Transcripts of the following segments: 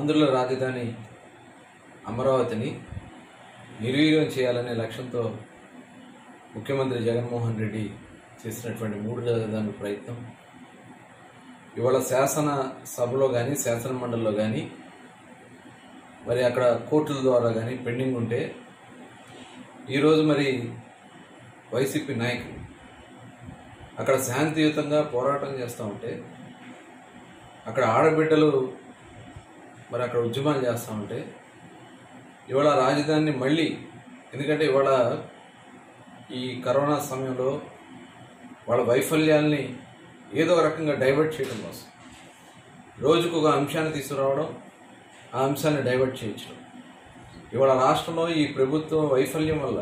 ఆంధ్రుల రాజధాని అమరావతిని నిర్వీర్యం చేయాలనే లక్ష్యంతో ముఖ్యమంత్రి జగన్మోహన్ రెడ్డి చేసినటువంటి మూడు రాజధాని ప్రయత్నం ఇవాళ శాసన సభలో కానీ శాసన మండలిలో కానీ మరి అక్కడ కోర్టుల ద్వారా కానీ పెండింగ్ ఉంటే ఈరోజు మరి వైసీపీ నాయకులు అక్కడ శాంతియుతంగా పోరాటం చేస్తూ ఉంటే అక్కడ ఆడబిడ్డలు మరి అక్కడ ఉద్యమాలు చేస్తూ ఉంటే ఇవాళ రాజధానిని మళ్ళీ ఎందుకంటే ఇవాళ ఈ కరోనా సమయంలో వాళ్ళ వైఫల్యాల్ని ఏదో రకంగా డైవర్ట్ చేయడం కోసం రోజుకు ఒక అంశాన్ని తీసుకురావడం ఆ అంశాన్ని డైవర్ట్ చేయించడం ఇవాళ రాష్ట్రంలో ఈ ప్రభుత్వం వైఫల్యం వల్ల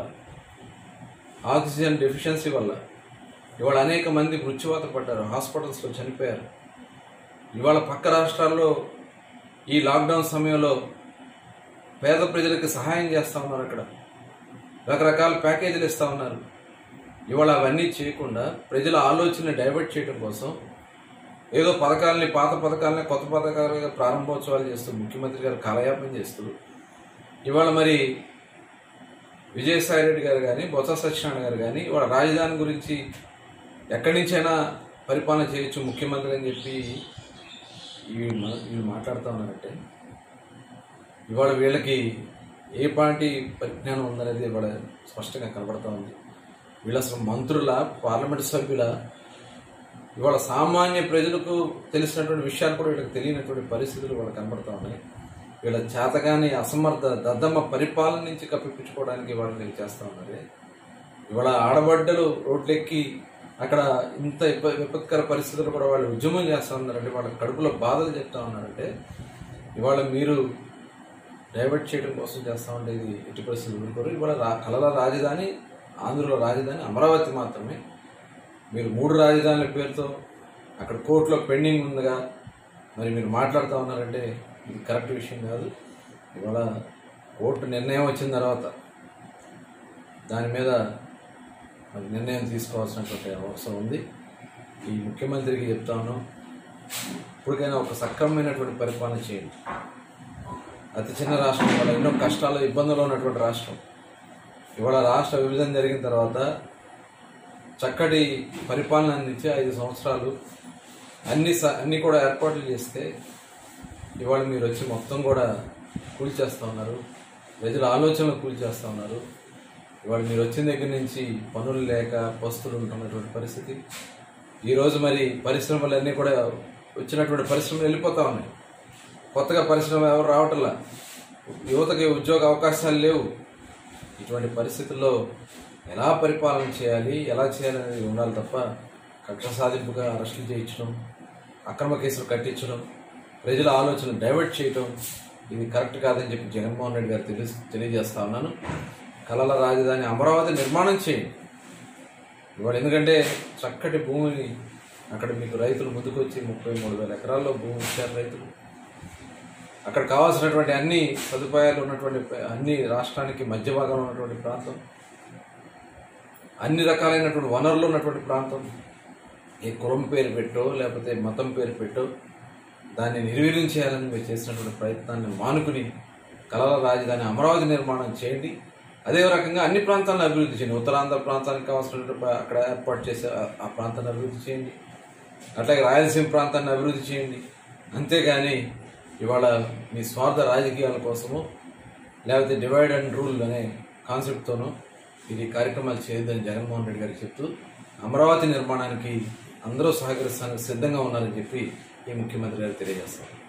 ఆక్సిజన్ డెఫిషియన్సీ వల్ల ఇవాళ అనేక మంది మృత్యువాత పడ్డారు హాస్పిటల్స్లో చనిపోయారు ఇవాళ పక్క రాష్ట్రాల్లో ఈ లాక్డౌన్ సమయంలో పేద ప్రజలకు సహాయం చేస్తూ ఉన్నారు అక్కడ రకరకాల ప్యాకేజీలు ఇస్తూ ఉన్నారు ఇవాళ అవన్నీ చేయకుండా ప్రజల ఆలోచనని డైవర్ట్ చేయడం కోసం ఏదో పథకాలని పాత పథకాలని కొత్త పథకాలుగా ప్రారంభోత్సవాలు చేస్తూ ముఖ్యమంత్రి గారు కాలయాపన చేస్తూ ఇవాళ మరి విజయసాయి రెడ్డి గారు కానీ బొత్స సత్యనారాయణ గారు కానీ ఇవాళ రాజధాని గురించి ఎక్కడి నుంచైనా పరిపాలన చేయొచ్చు ముఖ్యమంత్రి అని చెప్పి ఇవి మా- ఇవి మాట్లాడుతూ ఉన్నారంటే ఇవాళ వీళ్ళకి ఏ పార్టీ పరిజ్ఞానం ఉందనేది ఇవాళ స్పష్టంగా కనబడతా ఉంది వీళ్ళు అసలు మంత్రుల పార్లమెంట్ సభ్యుల ఇవాళ సామాన్య ప్రజలకు తెలిసినటువంటి విషయాలు కూడా వీళ్ళకి తెలియనటువంటి పరిస్థితులు వాళ్ళ కనబడతా ఉన్నాయి వీళ్ళ చేతగాని అసమర్థ దద్దమ్మ పరిపాలన నుంచి కప్పిపుచ్చుకోవడానికి వాళ్ళు వీళ్ళు చేస్తూ ఉన్నారు ఇవాళ ఆడబడ్డలు రోడ్లెక్కి అక్కడ ఇంత విప- విపత్కర పరిస్థితులు కూడా వాళ్ళు ఉద్యమం చేస్తూ ఉన్నారంటే వాళ్ళ కడుపులో బాధలు చెప్తా ఉన్నారంటే ఇవాళ మీరు డైవర్ట్ చేయడం కోసం చేస్తా ఉంటే ఇది ఎట్టి పరిస్థితులు ఊరుకోరు ఇవాళ రా- కలల రాజధాని ఆంధ్రుల రాజధాని అమరావతి మాత్రమే మీరు మూడు రాజధానుల పేరుతో అక్కడ కోర్టులో పెండింగ్ ఉందిగా మరి మీరు మాట్లాడుతూ ఉన్నారంటే ఇది కరెక్ట్ విషయం కాదు ఇవాళ కోర్టు నిర్ణయం వచ్చిన తర్వాత దాని మీద మరి నిర్ణయం తీసుకోవాల్సినటువంటి అవసరం ఉంది ఈ ముఖ్యమంత్రికి చెప్తా ఉన్నాం ఇప్పటికైనా ఒక సక్రమమైనటువంటి పరిపాలన చేయండి అతి చిన్న రాష్ట్రం వల్ల ఎన్నో కష్టాలు ఇబ్బందులు ఉన్నటువంటి రాష్ట్రం ఇవాళ రాష్ట్ర విభజన జరిగిన తర్వాత చక్కటి పరిపాలన అందించి ఐదు సంవత్సరాలు అన్ని స- అన్ని కూడా ఏర్పాట్లు చేస్తే ఇవాళ మీరు వచ్చి మొత్తం కూడా కూల్చేస్తూ ఉన్నారు ప్రజల ఆలోచనలు కూల్చేస్తూ ఉన్నారు ఇవాళ మీరు వచ్చిన దగ్గర నుంచి పనులు లేక పస్తులు ఉంటున్నటువంటి పరిస్థితి ఈరోజు మరి పరిశ్రమలన్నీ కూడా వచ్చినటువంటి పరిశ్రమలు వెళ్ళిపోతా ఉన్నాయి కొత్తగా పరిశ్రమ ఎవరు రావటంలా యువతకి ఉద్యోగ అవకాశాలు లేవు ఇటువంటి పరిస్థితుల్లో ఎలా పరిపాలన చేయాలి ఎలా చేయాలి అనేది ఉండాలి తప్ప కక్ష సాధింపుగా అరెస్టులు చేయించడం అక్రమ కేసులు కట్టించడం ప్రజల ఆలోచన డైవర్ట్ చేయడం ఇది కరెక్ట్ కాదని చెప్పి జగన్మోహన్ రెడ్డి గారు తెలియ తెలియజేస్తా ఉన్నాను కళల రాజధాని అమరావతి నిర్మాణం చేయండి ఇవాళ ఎందుకంటే చక్కటి భూమిని అక్కడ మీకు రైతులు ముందుకొచ్చి ముప్పై మూడు వేల ఎకరాల్లో భూమి ఇచ్చారు రైతులు అక్కడ కావాల్సినటువంటి అన్ని సదుపాయాలు ఉన్నటువంటి ప్ర- అన్ని రాష్ట్రానికి మధ్య భాగంలో ఉన్నటువంటి ప్రాంతం అన్ని రకాలైనటువంటి వనరులు ఉన్నటువంటి ప్రాంతం ఏ కులం పేరు పెట్టో లేకపోతే మతం పేరు పెట్టో దాన్ని నిర్వీర్యం చేయాలని మీరు చేసినటువంటి ప్రయత్నాన్ని మానుకుని కళల రాజధాని అమరావతి నిర్మాణం చేయండి అదే రకంగా అన్ని ప్రాంతాలను అభివృద్ధి చేయండి ఉత్తరాంధ్ర ప్రాంతానికి కావాల్సినటువంటి ప్ర- అక్కడ ఏర్పాటు చేసే ఆ- ఆ ప్రాంతాన్ని అభివృద్ధి చేయండి అట్లాగే రాయలసీమ ప్రాంతాన్ని అభివృద్ధి చేయండి అంతేగాని ఇవాళ మీ స్వార్థ రాజకీయాల కోసము లేకపోతే డివైడ్ అండ్ రూల్ అనే కాన్సెప్ట్తోనూ ఇది కార్యక్రమాలు చేయొద్దని జగన్మోహన్ రెడ్డి గారికి చెప్తూ అమరావతి నిర్మాణానికి అందరూ సహకరిస్తానికి సిద్ధంగా ఉన్నారని చెప్పి ఈ ముఖ్యమంత్రి గారు తెలియజేస్తారు